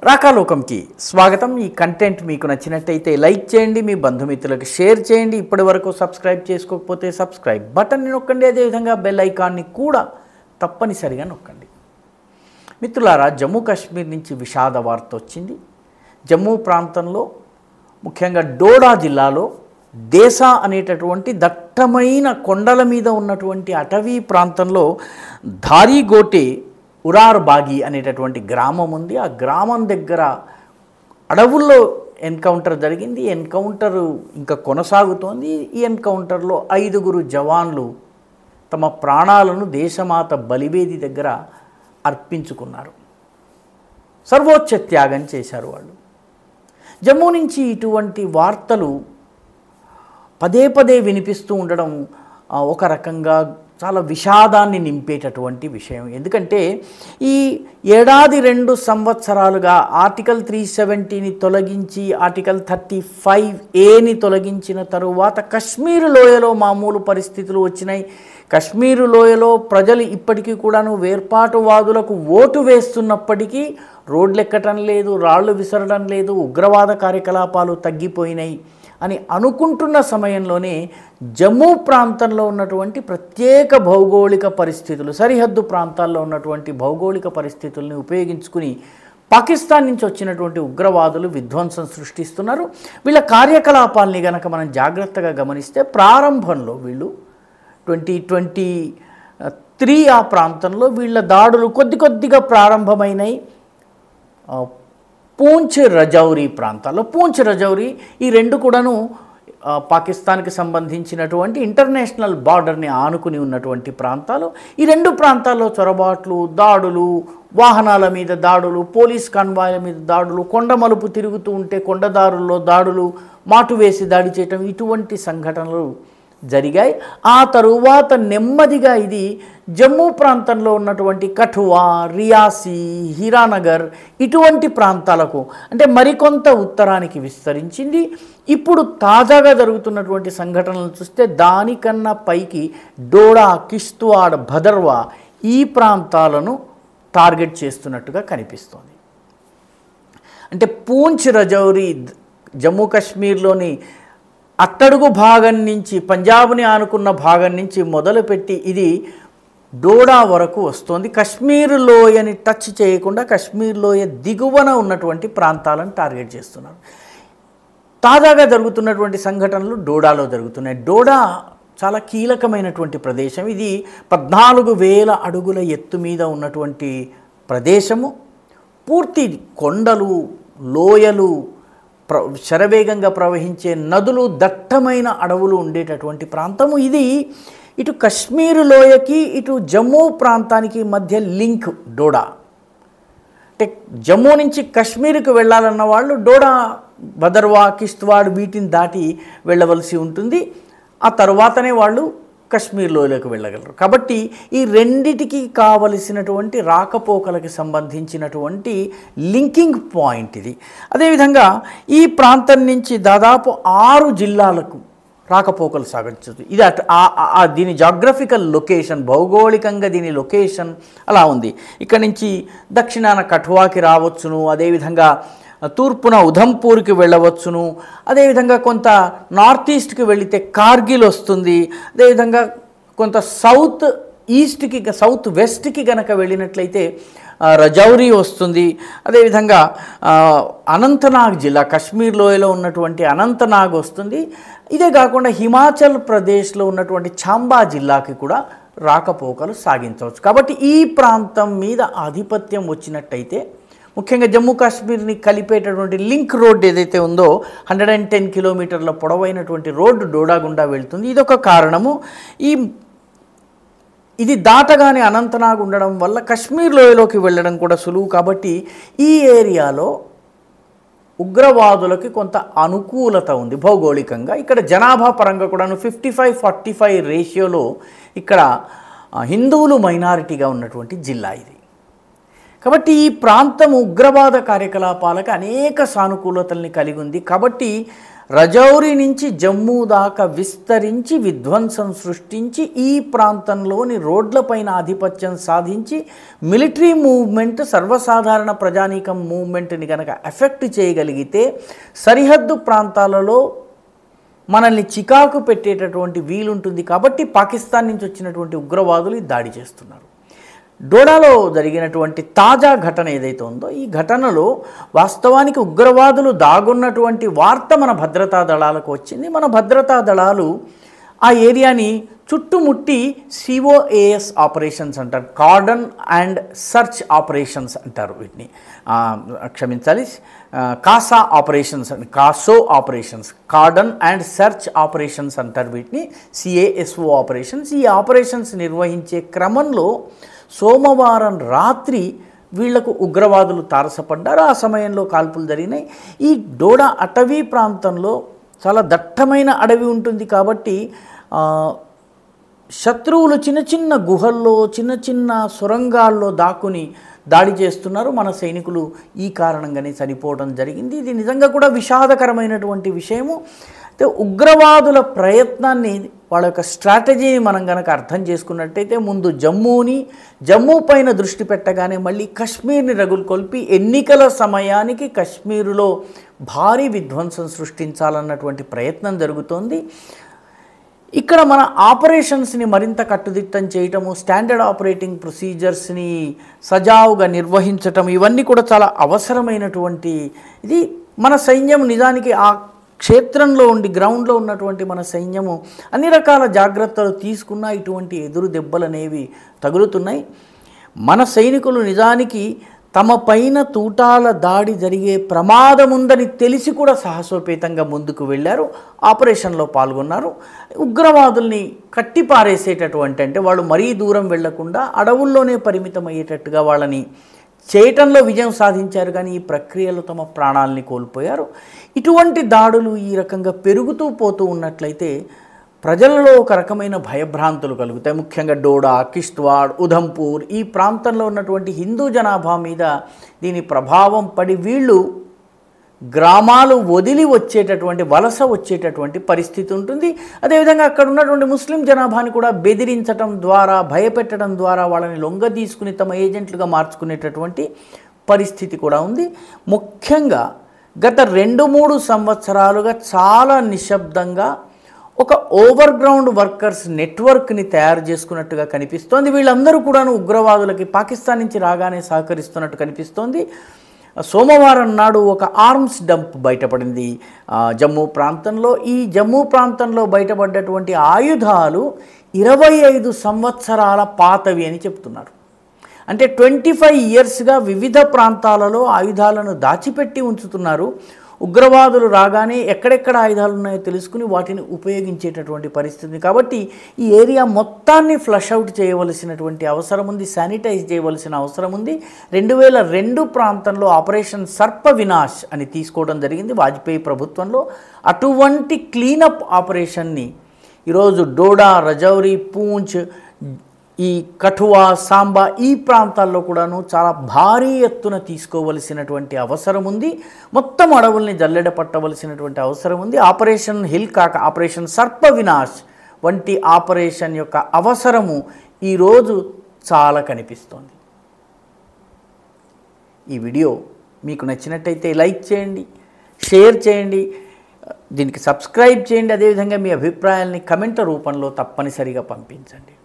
రాకాలోకంకి స్వాగతం ఈ కంటెంట్ మీకు నచ్చినట్టయితే లైక్ చేయండి మీ బంధుమిత్రులకు షేర్ చేయండి ఇప్పటి వరకు సబ్స్క్రైబ్ చేసుకోకపోతే సబ్స్క్రైబ్ బటన్ని నొక్కండి అదేవిధంగా బెల్ ఐకాన్ని కూడా తప్పనిసరిగా నొక్కండి మిత్రులారా జమ్మూ కాశ్మీర్ నుంచి విషాద వార్త వచ్చింది జమ్మూ ప్రాంతంలో ముఖ్యంగా డోడా జిల్లాలో దేశా అనేటటువంటి దట్టమైన కొండల మీద ఉన్నటువంటి అటవీ ప్రాంతంలో ధారీగోటే ఉరార్ బాగి అనేటటువంటి గ్రామం ఉంది ఆ గ్రామం దగ్గర అడవుల్లో ఎన్కౌంటర్ జరిగింది ఎన్కౌంటర్ ఇంకా కొనసాగుతోంది ఈ ఎన్కౌంటర్లో ఐదుగురు జవాన్లు తమ ప్రాణాలను దేశమాత బలివేది దగ్గర అర్పించుకున్నారు సర్వోచ్చ త్యాగం చేశారు వాళ్ళు జమ్మూ నుంచి ఇటువంటి వార్తలు పదే పదే వినిపిస్తూ ఉండడం ఆ, ఒక రకంగా చాలా విషాదాన్ని నింపేటటువంటి విషయం ఎందుకంటే ఈ ఏడాది రెండు సంవత్సరాలుగా ఆర్టికల్ త్రీ సెవెంటీని తొలగించి ఆర్టికల్ థర్టీ ఫైవ్ ఏని తొలగించిన తరువాత కశ్మీర్ లోయలో మామూలు పరిస్థితులు వచ్చినాయి కశ్మీరు లోయలో ప్రజలు ఇప్పటికీ కూడాను వేర్పాటువాదులకు ఓటు వేస్తున్నప్పటికీ రోడ్లు ఎక్కటం లేదు రాళ్ళు విసరడం లేదు ఉగ్రవాద కార్యకలాపాలు తగ్గిపోయినాయి అని అనుకుంటున్న సమయంలోనే జమ్మూ ప్రాంతంలో ఉన్నటువంటి ప్రత్యేక భౌగోళిక పరిస్థితులు సరిహద్దు ప్రాంతాల్లో ఉన్నటువంటి భౌగోళిక పరిస్థితుల్ని ఉపయోగించుకుని పాకిస్తాన్ నుంచి వచ్చినటువంటి ఉగ్రవాదులు విధ్వంసం సృష్టిస్తున్నారు వీళ్ళ కార్యకలాపాల్ని గనక మనం జాగ్రత్తగా గమనిస్తే ప్రారంభంలో వీళ్ళు ట్వంటీ ట్వంటీ త్రీ ఆ ప్రాంతంలో వీళ్ళ దాడులు కొద్ది కొద్దిగా ప్రారంభమైనాయి ఆ, పూంచ్ రజౌరి ప్రాంతాల్లో పూంచ్ రజౌరి ఈ రెండు కూడాను ఆ, పాకిస్తాన్కి సంబంధించినటువంటి ఇంటర్నేషనల్ బార్డర్ని ఆనుకుని ఉన్నటువంటి ప్రాంతాలు ఈ రెండు ప్రాంతాల్లో చొరబాట్లు దాడులు వాహనాల మీద దాడులు పోలీస్ కాన్వాయ్ల మీద దాడులు కొండ మలుపు తిరుగుతూ ఉంటే కొండదారుల్లో దాడులు మాటు వేసి దాడి చేయటం ఇటువంటి సంఘటనలు జరిగాయి ఆ తరువాత నెమ్మదిగా ఇది జమ్మూ ప్రాంతంలో ఉన్నటువంటి కఠువా రియాసీ హీరానగర్ ఇటువంటి ప్రాంతాలకు అంటే మరికొంత ఉత్తరానికి విస్తరించింది ఇప్పుడు తాజాగా జరుగుతున్నటువంటి సంఘటనలు చూస్తే దానికన్నా పైకి డోడా కిష్త్వాడ్ భదర్వా ఈ ప్రాంతాలను టార్గెట్ చేస్తున్నట్టుగా కనిపిస్తోంది అంటే పూంచ్ రజౌరి జమ్మూ కాశ్మీర్లోని అట్టడుగు భాగం నుంచి పంజాబ్ని ఆనుకున్న భాగం నుంచి మొదలుపెట్టి ఇది డోడా వరకు వస్తుంది కశ్మీర్ లోయని టచ్ చేయకుండా కశ్మీర్ లోయ దిగువన ఉన్నటువంటి ప్రాంతాలను టార్గెట్ చేస్తున్నారు తాజాగా జరుగుతున్నటువంటి సంఘటనలు డోడాలో జరుగుతున్నాయి డోడా చాలా కీలకమైనటువంటి ప్రదేశం ఇది పద్నాలుగు వేల అడుగుల ఎత్తు మీద ఉన్నటువంటి ప్రదేశము పూర్తి కొండలు లోయలు ప్ర శరవేగంగా ప్రవహించే నదులు దట్టమైన అడవులు ఉండేటటువంటి ప్రాంతము ఇది ఇటు కశ్మీర్ లోయకి ఇటు జమ్మూ ప్రాంతానికి మధ్య లింక్ డోడా అంటే జమ్మూ నుంచి కాశ్మీర్కి వెళ్ళాలన్న వాళ్ళు డోడా భదర్వా కిష్త్వాడ్ వీటిని దాటి వెళ్ళవలసి ఉంటుంది ఆ తర్వాతనే వాళ్ళు కశ్మీర్ లోయలోకి వెళ్ళగలరు కాబట్టి ఈ రెండిటికి కావలసినటువంటి రాకపోకలకి సంబంధించినటువంటి లింకింగ్ పాయింట్ ఇది అదేవిధంగా ఈ ప్రాంతం నుంచి దాదాపు ఆరు జిల్లాలకు రాకపోకలు సాగించదు ఇది అట్ ఆ- ఆ- ఆ దీని జాగ్రఫికల్ లొకేషన్ భౌగోళికంగా దీని లొకేషన్ అలా ఉంది ఇక్కడ నుంచి దక్షిణాన కఠువాకి రావచ్చును అదేవిధంగా తూర్పున ఉధంపూర్కి వెళ్ళవచ్చును అదేవిధంగా కొంత నార్త్ ఈస్ట్కి వెళితే కార్గిల్ వస్తుంది అదేవిధంగా కొంత సౌత్ ఈస్ట్కి సౌత్ వెస్ట్కి గనక వెళ్ళినట్లయితే ఆ, రజౌరి వస్తుంది అదేవిధంగా ఆ, అనంతనాగ్ జిల్లా కాశ్మీర్ లోయలో ఉన్నటువంటి అనంతనాగ్ వస్తుంది ఇదే కాకుండా హిమాచల్ ప్రదేశ్లో ఉన్నటువంటి చాంబా జిల్లాకి కూడా రాకపోకలు సాగించవచ్చు కాబట్టి ఈ ప్రాంతం మీద ఆధిపత్యం వచ్చినట్టయితే ముఖ్యంగా జమ్మూ కాశ్మీర్ని కలిపేటటువంటి లింక్ రోడ్ ఏదైతే ఉందో హండ్రెడ్ అండ్ టెన్ కిలోమీటర్ల పొడవైనటువంటి రోడ్డు డోడా గుండా వెళ్తుంది ఇదొక కారణము ఈ ఇది దాటగానే అనంతనాగ్ ఉండడం వల్ల కశ్మీర్ లోయలోకి వెళ్ళడం కూడా సులువు కాబట్టి ఈ ఏరియాలో ఉగ్రవాదులకి కొంత అనుకూలత ఉంది భౌగోళికంగా ఇక్కడ జనాభా పరంగా కూడాను ఫిఫ్టీ ఫైవ్ ఫార్టీ ఫైవ్ రేషియోలో ఇక్కడ ఆ, హిందువులు మైనారిటీగా ఉన్నటువంటి జిల్లా ఇది కాబట్టి ఈ ప్రాంతం ఉగ్రవాద కార్యకలాపాలకు అనేక సానుకూలతల్ని కలిగి ఉంది కాబట్టి రజౌరి నుంచి జమ్మూ దాకా విస్తరించి విధ్వంసం సృష్టించి ఈ ప్రాంతంలోని రోడ్లపైన ఆధిపత్యం సాధించి మిలిటరీ మూవ్మెంట్ సర్వసాధారణ ప్రజానీకం మూవ్మెంట్ని కనుక ఎఫెక్ట్ చేయగలిగితే సరిహద్దు ప్రాంతాలలో మనల్ని చికాకు పెట్టేటటువంటి వీలుంటుంది కాబట్టి పాకిస్తాన్ నుంచి వచ్చినటువంటి ఉగ్రవాదులు ఈ దాడి చేస్తున్నారు డోడాలో జరిగినటువంటి తాజా ఘటన ఏదైతే ఉందో ఈ ఘటనలో వాస్తవానికి ఉగ్రవాదులు దాగున్నటువంటి వార్త మన భద్రతా దళాలకు వచ్చింది మన భద్రతా దళాలు ఆ ఏరియాని చుట్టుముట్టి సిఓఏఎస్ ఆపరేషన్స్ అంటారు కార్డన్ అండ్ సర్చ్ ఆపరేషన్స్ అంటారు వీటిని ఆ, క్షమించాలి ఆ, కాసా ఆపరేషన్స్ అని CASO operations cordon and search operations అంటారు వీటిని సిఏఎస్ఓ ఆపరేషన్స్ ఈ ఆపరేషన్స్ నిర్వహించే క్రమంలో సోమవారం రాత్రి వీళ్లకు ఉగ్రవాదులు తారసపడ్డారు ఆ సమయంలో కాల్పులు జరిగినాయి ఈ డోడా అటవీ ప్రాంతంలో చాలా దట్టమైన అడవి ఉంటుంది కాబట్టి ఆ, శత్రువులు చిన్న చిన్న గుహల్లో చిన్న చిన్న సొరంగాల్లో దాక్కుని దాడి చేస్తున్నారు మన సైనికులు ఈ కారణంగానే చనిపోవడం జరిగింది ఇది నిజంగా కూడా విషాదకరమైనటువంటి విషయము అయితే ఉగ్రవాదుల ప్రయత్నాన్ని వాళ్ళ యొక్క స్ట్రాటజీని మనం కనుక అర్థం చేసుకున్నట్టయితే ముందు జమ్మూని జమ్మూ పైన దృష్టి పెట్టగానే మళ్ళీ కశ్మీర్ని రగులు కొల్పి ఎన్నికల సమయానికి కశ్మీరులో భారీ విధ్వంసం సృష్టించాలన్నటువంటి ప్రయత్నం జరుగుతోంది ఇక్కడ మన ఆపరేషన్స్ని మరింత కట్టుదిట్టం చేయటము స్టాండర్డ్ ఆపరేటింగ్ ప్రొసీజర్స్ని సజావుగా నిర్వహించటం ఇవన్నీ కూడా చాలా అవసరమైనటువంటి ఇది మన సైన్యం నిజానికి ఆ క్షేత్రంలో ఉండి గ్రౌండ్లో ఉన్నటువంటి మన సైన్యము అన్ని రకాల జాగ్రత్తలు తీసుకున్నా ఇటువంటి ఎదురు దెబ్బలు అనేవి తగులుతున్నాయి మన సైనికులు నిజానికి తమ పైన తూటాల దాడి జరిగే ప్రమాదం ఉందని తెలిసి కూడా సాహసోపేతంగా ముందుకు వెళ్ళారు ఆపరేషన్లో పాల్గొన్నారు ఉగ్రవాదుల్ని కట్టిపారేసేటటువంటి అంటే వాళ్ళు మరీ దూరం వెళ్లకుండా అడవుల్లోనే పరిమితం అయ్యేటట్టుగా వాళ్ళని చేయటంలో విజయం సాధించారు కానీ ఈ ప్రక్రియలో తమ ప్రాణాలని కోల్పోయారు ఇటువంటి దాడులు ఈ రకంగా పెరుగుతూ పోతూ ఉన్నట్లయితే ప్రజలలో ఒక రకమైన భయభ్రాంతులు కలుగుతాయి ముఖ్యంగా డోడా కిష్త్వాడ్ ఉధంపూర్ ఈ ప్రాంతంలో ఉన్నటువంటి హిందూ జనాభా మీద దీని ప్రభావం పడి వీళ్ళు గ్రామాలు వదిలి వచ్చేటటువంటి వలస వచ్చేటటువంటి పరిస్థితి ఉంటుంది అదేవిధంగా అక్కడ ఉన్నటువంటి ముస్లిం జనాభాని కూడా బెదిరించటం ద్వారా భయపెట్టడం ద్వారా వాళ్ళని లొంగ తీసుకుని తమ ఏజెంట్లుగా మార్చుకునేటటువంటి పరిస్థితి కూడా ఉంది ముఖ్యంగా గత రెండు మూడు సంవత్సరాలుగా చాలా నిశ్శబ్దంగా ఒక ఓవర్ గ్రౌండ్ వర్కర్స్ నెట్వర్క్ని తయారు చేసుకున్నట్టుగా కనిపిస్తోంది వీళ్ళందరూ కూడాను ఉగ్రవాదులకి పాకిస్తాన్ నుంచి రాగానే సహకరిస్తున్నట్టు కనిపిస్తోంది సోమవారం నాడు ఒక ఆర్మ్స్ డంప్ బయటపడింది ఆ, జమ్మూ ప్రాంతంలో ఈ జమ్మూ ప్రాంతంలో బయటపడ్డటువంటి ఆయుధాలు ఇరవై ఐదు సంవత్సరాల పాతవి అని చెప్తున్నారు అంటే ట్వంటీ ఫైవ్ ఇయర్స్గా వివిధ ప్రాంతాలలో ఆయుధాలను దాచిపెట్టి ఉంచుతున్నారు ఉగ్రవాదులు రాగానే ఎక్కడెక్కడ ఆయుధాలు ఉన్నాయో తెలుసుకుని వాటిని ఉపయోగించేటటువంటి పరిస్థితి కాబట్టి ఈ ఏరియా మొత్తాన్ని ఫ్లష్ అవుట్ చేయవలసినటువంటి అవసరం ఉంది శానిటైజ్ చేయవలసిన అవసరం ఉంది రెండు వేల రెండు ప్రాంతంలో ఆపరేషన్ సర్ప వినాశ్ అని తీసుకోవడం జరిగింది వాజ్పేయి ప్రభుత్వంలో అటువంటి క్లీనప్ ఆపరేషన్ని ఈరోజు డోడా రజౌరి పూంచ్ ఈ కఠువా సాంబా ఈ ప్రాంతాల్లో కూడాను చాలా భారీ ఎత్తున తీసుకోవలసినటువంటి అవసరం ఉంది మొత్తం అడవుల్ని జల్లెడ పట్టవలసినటువంటి అవసరం ఉంది ఆపరేషన్ హిల్ కాక ఆపరేషన్ సర్ప వినాశ్ వంటి ఆపరేషన్ యొక్క అవసరము ఈరోజు చాలా కనిపిస్తోంది ఈ వీడియో మీకు నచ్చినట్టయితే లైక్ చేయండి షేర్ చేయండి దీనికి సబ్స్క్రైబ్ చేయండి అదేవిధంగా మీ అభిప్రాయాల్ని కమెంట్ రూపంలో తప్పనిసరిగా పంపించండి